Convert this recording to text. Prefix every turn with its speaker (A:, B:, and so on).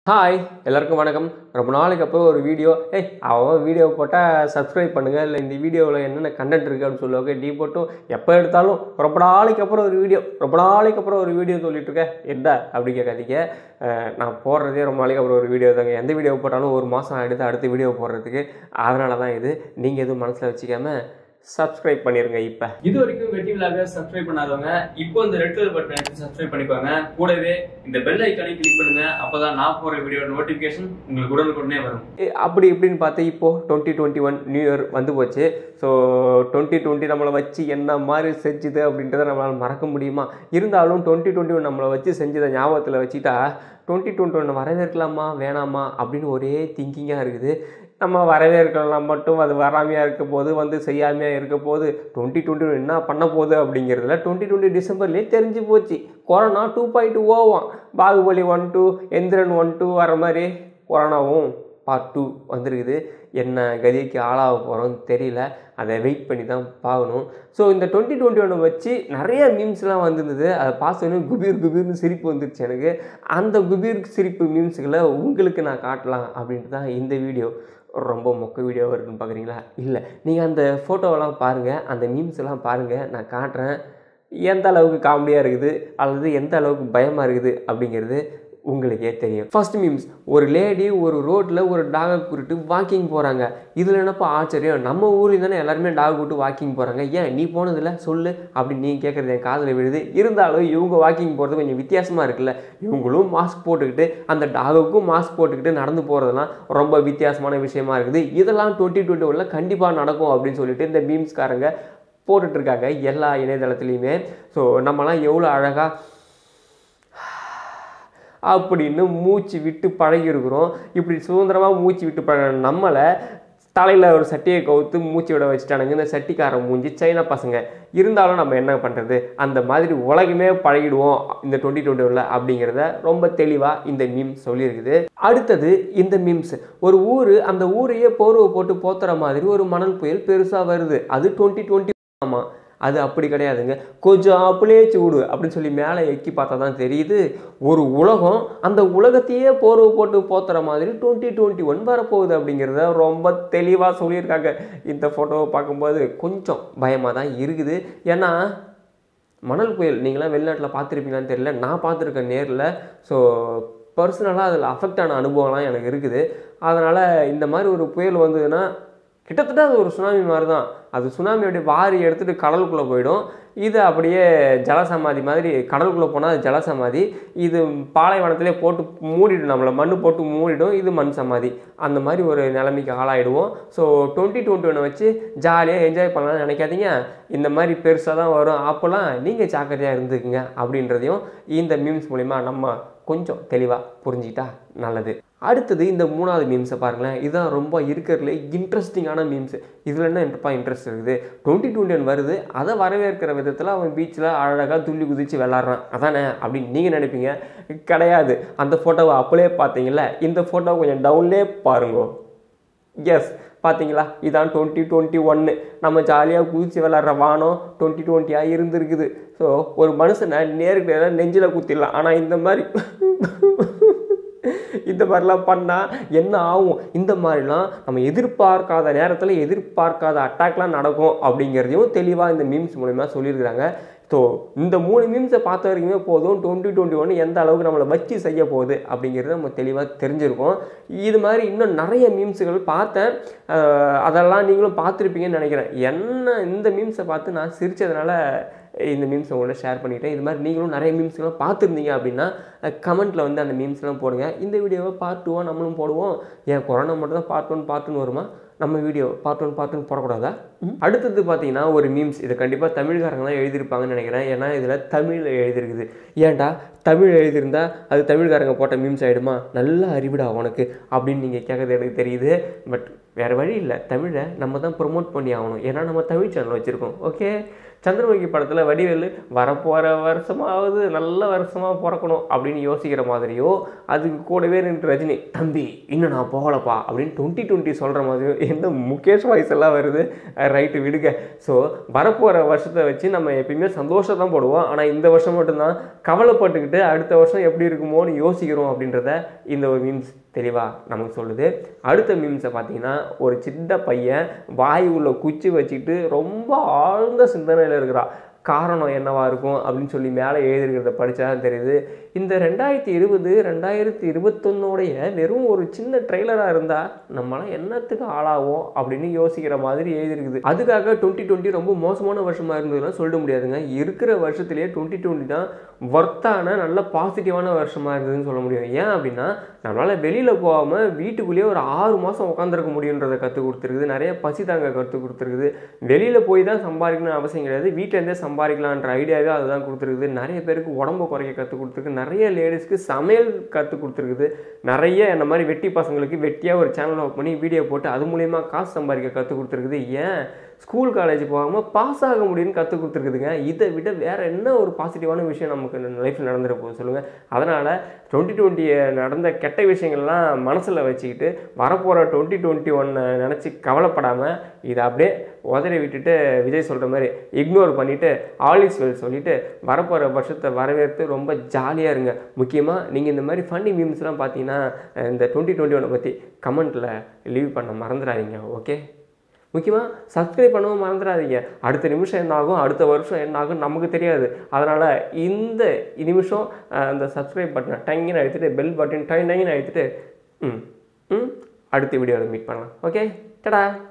A: hi எல்லாருக்கும் வணக்கம் ரொம்ப நாளைக்கு அப்புறம் ஒரு வீடியோ ஏய் அவன் வீடியோ போட்டால் சப்ஸ்கிரைப் பண்ணுங்கள் இல்லை இந்த வீடியோவில் என்னென்ன கண்டென்ட் இருக்குது அப்படின்னு சொல்லுவாங்க நீ போட்டும் எப்போ எடுத்தாலும் ரொம்ப நாளைக்கு அப்புறம் ஒரு வீடியோ ரொம்ப நாளைக்கு அப்புறம் ஒரு வீடியோ சொல்லிட்டு இருக்க என்ன அப்படி கேட்காதீங்க அஹ், நான் போடுறதே ரொம்ப நாளைக்கு அப்புறம் ஒரு வீடியோ தாங்க எந்த வீடியோ போட்டாலும் ஒரு மாதம் ஆகிடுது அடுத்த வீடியோ போடுறதுக்கு அதனால தான் இது நீங்கள் எதுவும் மனசில் வச்சுக்காம சப்ஸ்கிரைப் பண்ணிடுங்க இப்போ
B: இது வரைக்கும் வெட்டி விழாக சப்ஸ்கிரைப் பண்ணாதவங்க இப்போ இந்த ரெட் கலர் பட்டன் எடுத்து சப்ஸ்கிரைப் பண்ணிக்கோங்க கூடவே இந்த பெல் ஐக்கானை கிளிக் பண்ணுங்க அப்பதான் நான் போற வீடியோ நோட்டிபிகேஷன் உங்களுக்கு உடனுக்குடனே வரும்
A: எ- அப்படி இப்படின்னு பார்த்து இப்போது twenty twenty one new year வந்து போச்சு ஸோ டுவெண்ட்டி டுவெண்ட்டி நம்மளை வச்சு என்ன மாதிரி செஞ்சுது அப்படின்றத நம்மளால் மறக்க முடியுமா இருந்தாலும் டுவெண்ட்டி டுவெண்ட்டி ஒன் நம்மளை வச்சு செஞ்சதை ஞாபகத்தில் வச்சுட்டா டுவெண்ட்டி டுவெண்ட்டி ஒன் வரவேற்கலாமா வேணாமா அப்படின்னு ஒரே திங்கிங்காக இருக்குது நம்ம வரவேற்கலாம் மட்டும் அது வராமையாக இருக்க போது வந்து செய்யாமையாக இருக்க போது டுவெண்ட்டி டுவெண்ட்டி ஒன் என்ன பண்ண போகுது அப்படிங்கிறதுல டுவெண்ட்டி டுவெண்ட்டி டிசம்பர்லேயே தெரிஞ்சு போச்சு கொரோனா டூ பாயிண்ட் ஓவான் Baahubali one two Enthiran one two வர மாதிரி கொரோனாவும் பார்ட் டூ வந்திருக்குது என்ன கதிக்கு ஆளாக போகிறோம்னு தெரியல அதை வெயிட் பண்ணி தான் பார்க்கணும் ஸோ இந்த டுவெண்ட்டி டுவெண்ட்டி ஒன்னை வச்சு நிறைய மீம்ஸ்லாம் வந்திருந்தது அதை பார்த்தோன்னே குபீர் குபீர்னு சிரிப்பு வந்துருச்சு எனக்கு அந்த குபீர் சிரிப்பு மீம்ஸுகளை உங்களுக்கு நான் காட்டலாம் அப்படின்ட்டு தான் இந்த வீடியோ ரொம்ப மொக்க வீடியோவாக இருக்குன்னு பார்க்குறீங்களா இல்லை நீங்கள் அந்த ஃபோட்டோவெல்லாம் பாருங்கள் அந்த மீம்ஸ் எல்லாம் பாருங்கள் நான் காட்டுறேன் எந்த அளவுக்கு காமெடியாக இருக்குது அல்லது எந்த அளவுக்கு பயமாக இருக்குது அப்படிங்கிறது உங்களுக்கே தெரியும் ஃபர்ஸ்ட் மீம்ஸ் ஒரு லேடி ஒரு ரோட்டில் ஒரு டாகை கூட்டிட்டு வாக்கிங் போகிறாங்க இதில் என்னப்பா ஆச்சரியம் நம்ம ஊர்லேயும் தானே எல்லாருமே டாக் கூட்டு வாக்கிங் போகிறாங்க ஏன் நீ போனதில்ல சொல்லு அப்படின்னு நீ கேட்குறது என் காதில் விழுது இருந்தாலும் இவங்க வாக்கிங் போகிறது கொஞ்சம் வித்தியாசமாக இருக்குல்ல இவங்களும் மாஸ்க் போட்டுக்கிட்டு அந்த டாகுக்கும் மாஸ்க் போட்டுக்கிட்டு நடந்து போகிறதெல்லாம் ரொம்ப வித்தியாசமான விஷயமா இருக்குது இதெல்லாம் டுவெண்ட்டி டுவெண்ட்டி ஒன்ல கண்டிப்பாக நடக்கும் அப்படின்னு சொல்லிட்டு இந்த மீம்ஸ்காரங்க போட்டுட்டு இருக்காங்க எல்லா இணையதளத்துலேயுமே ஸோ நம்மலாம் எவ்வளோ அழகாக அப்படின்னு மூச்சு விட்டு பழகிருக்கிறோம் இப்படி சுதந்திரமாக மூச்சு விட்டு பழகின நம்மளை தலையில் ஒரு சட்டியை கவுத்து மூச்சு விட வச்சுட்டானுங்க இந்த சட்டிக்காரன் மூஞ்சி சைனா பசங்க இருந்தாலும் நம்ம என்ன பண்ணுறது அந்த மாதிரி உலகமே பழகிடுவோம் இந்த டுவெண்ட்டி டுவெண்ட்டி ஒன்ல அப்படிங்கிறத ரொம்ப தெளிவாக இந்த மீம் சொல்லியிருக்குது அடுத்தது இந்த மீம்ஸ் ஒரு ஊர் அந்த ஊரையே போர்வை போட்டு போத்துற மாதிரி ஒரு மணல் புயல் பெருசாக வருது அது டுவெண்ட்டி டுவெண்ட்டி ஆமாம் அது அப்படி கிடையாதுங்க கொஞ்சம் அப்படியே சூடு அப்படின்னு சொல்லி மேலே எக்கி பார்த்தா தான் தெரியுது ஒரு உலகம் அந்த உலகத்தையே போர்வை போட்டு போத்துற மாதிரி டுவெண்ட்டி டுவெண்ட்டி ஒன் வரப்போகுது அப்படிங்கிறத ரொம்ப தெளிவாக சொல்லியிருக்காங்க இந்த ஃபோட்டோவை பார்க்கும்போது கொஞ்சம் பயமாக தான் இருக்குது ஏன்னா மணல் புயல் நீங்களாம் வெளிநாட்டில் பார்த்துருப்பீங்களான்னு தெரியல நான் பார்த்துருக்கேன் நேரில் ஸோ பர்சனலாக அதில் அஃபெக்ட் ஆன அனுபவம்லாம் எனக்கு இருக்குது அதனால் இந்த மாதிரி ஒரு புயல் வந்ததுன்னா கிட்டத்தட்ட அது ஒரு சுனாமி மாதிரி தான் அது சுனாமி அப்படியே வாரி எடுத்துகிட்டு கடலுக்குள்ளே போயிடும் இது அப்படியே ஜலசமாதி மாதிரி கடலுக்குள்ளே போனால் அது ஜலசமாதி இது பாலைவனத்திலே போட்டு மூடிடும் நம்மளை மண் போட்டு மூடிடும் இது மண் சமாதி அந்த மாதிரி ஒரு நிலைமைக்கு ஆளாயிடுவோம் ஸோ டுவெண்ட்டி டுவெண்ட்டி ஒன்னை வச்சு ஜாலியாக என்ஜாய் பண்ணலாம்னு நினைக்காதீங்க இந்த மாதிரி பெருசாக தான் வரும் அப்போல்லாம் நீங்கள் ஜாக்கிரதையாக இருந்துக்குங்க அப்படின்றதையும் இந்த மீம்ஸ் மூலிமா நம்ம கொஞ்சம் தெளிவாக புரிஞ்சிக்கிட்டா நல்லது அடுத்தது இந்த மூணாவது மீம்ஸை பாருங்களேன் இதுதான் ரொம்ப இருக்கிறதுல இன்ட்ரெஸ்டிங்கான மீம்ஸ் இதில் என்ன என்னப்பா இன்ட்ரெஸ்ட் இருக்குது டுவெண்ட்டி டுவெண்ட்டி ஒன் வருது அதை வரவேற்கிற விதத்தில் அவன் பீச்சில் அழகாக துள்ளி குதித்து விளாட்றான் அதானே அப்படின்னு நீங்கள் நினைப்பீங்க கிடையாது அந்த ஃபோட்டோவை அப்படியே பார்த்தீங்கல்ல இந்த ஃபோட்டோவை கொஞ்சம் டவுன்லே பாருங்க எஸ் பார்த்தீங்களா இதான் டுவெண்ட்டி டுவெண்ட்டி ஒன்று நம்ம ஜாலியாக குதிச்சு விளாட்ற வானம் டுவெண்ட்டி டுவெண்ட்டியாக இருந்திருக்குது ஸோ ஒரு மனுஷனை நேருக்கு நேராக நெஞ்சில் குத்திடலாம் ஆனால் இந்த மாதிரி இந்த மாதிரிலாம் பண்ணால் என்ன ஆகும் இந்த மாதிரிலாம் நம்ம எதிர்பார்க்காத நேரத்தில் எதிர்பார்க்காத அட்டாக்லாம் நடக்கும் அப்படிங்கிறதையும் தெளிவாக இந்த மீம்ஸ் மூலமா சொல்லியிருக்கிறாங்க ஸோ இந்த மூணு மீம்ஸை பார்த்த வரைக்குமே போதும் டுவெண்ட்டி டுவெண்ட்டி ஒன் எந்த அளவுக்கு நம்மளை வச்சு செய்ய போகுது அப்படிங்கிறது நம்ம தெளிவாக தெரிஞ்சிருக்கோம் இது மாதிரி இன்னும் நிறைய மீம்ஸுகள் பார்த்தேன் அஹ் அதெல்லாம் நீங்களும் பார்த்துருப்பீங்கன்னு நினைக்கிறேன் என்ன இந்த மீம்ஸை பார்த்து நான் சிரித்ததுனால இந்த மீம்ஸ் உங்களோட ஷேர் பண்ணிட்டேன் இது மாதிரி நீங்களும் நிறைய மீம்ஸ்லாம் பார்த்துருந்தீங்க அப்படின்னா கமெண்ட்டில் வந்து அந்த மீம்ஸ்லாம் போடுங்க இந்த வீடியோவை பார்ட் டூவாக நம்மளும் போடுவோம் ஏன் கொரோனா மட்டும் தான் பார்ட் ஒன் பார்ட் ஒன் வருமா நம்ம video part one part one போடக்கூடாதா அடுத்தது பார்த்தீங்கன்னா ஒரு மீம்ஸ் இது கண்டிப்பாக தமிழ்காரங்க தான் எழுதியிருப்பாங்கன்னு நினைக்கிறேன் ஏன்னா இதில் தமிழ் எழுதியிருக்குது ஏன்டா தமிழ் எழுதியிருந்தா அது தமிழ்காரங்க போட்ட மீம்ஸ் ஆகிடுமா நல்ல அறிவுடா உனக்கு அப்படின்னு நீங்கள் கேட்குறது எனக்கு தெரியுது பட் வேறு வழி இல்லை தமிழை நம்ம தான் ப்ரொமோட் பண்ணி ஆகணும் ஏன்னா நம்ம தமிழ் சேனல் வச்சுருக்கோம் ஓகே சந்திரமுகி படத்தில் வடிவேலு வரப்போகிற வருஷமாவது நல்ல வருஷமாக பிறக்கணும் அப்படின்னு யோசிக்கிற மாதிரியோ அதுக்கு கூடவே நின்று ரஜினி தம்பி இன்னும் நான் போகலப்பா அப்படின்னு டுவெண்ட்டி டுவெண்ட்டி சொல்கிற மாதிரியோ எந்த முகேஷ் வாய்ஸ் எல்லாம் வருது ரைட்டு விடுங்க ஸோ வரப்போகிற வருஷத்தை வச்சு நம்ம எப்பயுமே சந்தோஷம் தான் போடுவோம் ஆனால் இந்த வருஷம் மட்டும்தான் கவலைப்பட்டுக்கிட்டு அடுத்த வருஷம் எப்படி இருக்குமோன்னு யோசிக்கிறோம் அப்படின்றத இந்த ஒரு மீம்ஸ் தெளிவாக நமக்கு சொல்லுது அடுத்த மீம்ஸை பார்த்தீங்கன்னா ஒரு சின்ன பையன் வாய் உள்ள குச்சி வச்சுக்கிட்டு ரொம்ப ஆழ்ந்த சிந்தனையில் இருக்கிறான் காரணம் என்னவா இருக்கும் அப்படின்னு சொல்லி மேலே எழுதிருக்கிறத படித்தா தான் தெரியுது இந்த ரெண்டாயிரத்தி இருபது ரெண்டாயிரத்தி இருபத்தொன்னோடைய வெறும் ஒரு சின்ன ட்ரெய்லராக இருந்தால் நம்மளாம் என்னத்துக்கு ஆளாகும் அப்படின்னு யோசிக்கிற மாதிரி எழுதிருக்குது அதுக்காக டுவெண்ட்டி டுவெண்ட்டி ரொம்ப மோசமான வருஷமாக இருந்ததுன்னா சொல்ல முடியாதுங்க இருக்கிற வருஷத்துலேயே டுவெண்ட்டி டுவெண்ட்டி தான் ஒர்த்தான நல்ல பாசிட்டிவான வருஷமாக இருந்ததுன்னு சொல்ல முடியும் ஏன் அப்படின்னா நம்மளால் வெளியில் போகாமல் வீட்டுக்குள்ளேயே ஒரு ஆறு மாதம் உட்காந்துருக்க முடியுன்றதை கற்றுக் கொடுத்துருக்குது நிறைய பசி தாங்க கற்றுக் கொடுத்துருக்குது வெளியில் போய் தான் சம்பாதிக்கணும்னு அவசியம் கிடையாது வீட்டிலேருந்தே சம்பாதிக்கலான்ற ஐடியாவே அதுதான் கொடுத்துருக்குது நிறைய பேருக்கு உடம்பு குறைக்க கற்றுக் கொடுத்துருக்கு நிறைய லேடிஸ்க்கு சமையல் கற்றுக் கொடுத்துருக்குது நிறைய இந்த மாதிரி வெட்டி பசங்களுக்கு வெட்டியாக ஒரு சேனல் ஓப்பன் பண்ணி வீடியோ போட்டு அது மூலயமா காசு சம்பாதிக்க கற்றுக் கொடுத்துருக்குது ஏன் ஸ்கூல் காலேஜ் போகாமல் பாஸ் ஆக முடியும்னு கற்றுக் கொடுத்துருக்குதுங்க இதை விட வேறு என்ன ஒரு பாசிட்டிவான விஷயம் நமக்கு லைஃப்பில் நடந்துட போகுது சொல்லுங்கள் அதனால் டுவெண்ட்டி டுவெண்ட்டியை நடந்த கெட்ட விஷயங்கள்லாம் மனசில் வச்சுக்கிட்டு வரப்போகிற டுவெண்ட்டி டுவெண்ட்டி ஒன்னை நினச்சி கவலைப்படாமல் இதை அப்படியே உதறி விட்டுட்டு விஜய் சொல்கிற மாதிரி இக்னோர் பண்ணிவிட்டு ஆல் இஸ் வெல் சொல்லிவிட்டு வரப்போகிற வருஷத்தை வரவேற்று ரொம்ப ஜாலியாக இருங்க முக்கியமாக நீங்கள் இந்த மாதிரி ஃபன்னி மீம்ஸ்லாம் பார்த்தீங்கன்னா இந்த டுவெண்ட்டி டுவெண்ட்டி ஒன்னை பற்றி கமெண்ட்டில் லீவ் பண்ண மறந்துடாதீங்க ஓகே முக்கியமாக சப்ஸ்கிரைப் பண்ணவும் மறந்துடாதீங்க அடுத்த நிமிஷம் என்ன ஆகும் அடுத்த வருஷம் என்ன ஆகும் நமக்கு தெரியாது அதனால் இந்த நிமிஷம் அஹ், அந்த சப்ஸ்கிரைப் பட்டனை டங்கின்னு அழுத்திட்டு பெல் பட்டன் டைன் டைன்னு அழுத்திட்டு ம் ம் அடுத்த வீடியோவில் மீட் பண்ணலாம் ஓகே டடா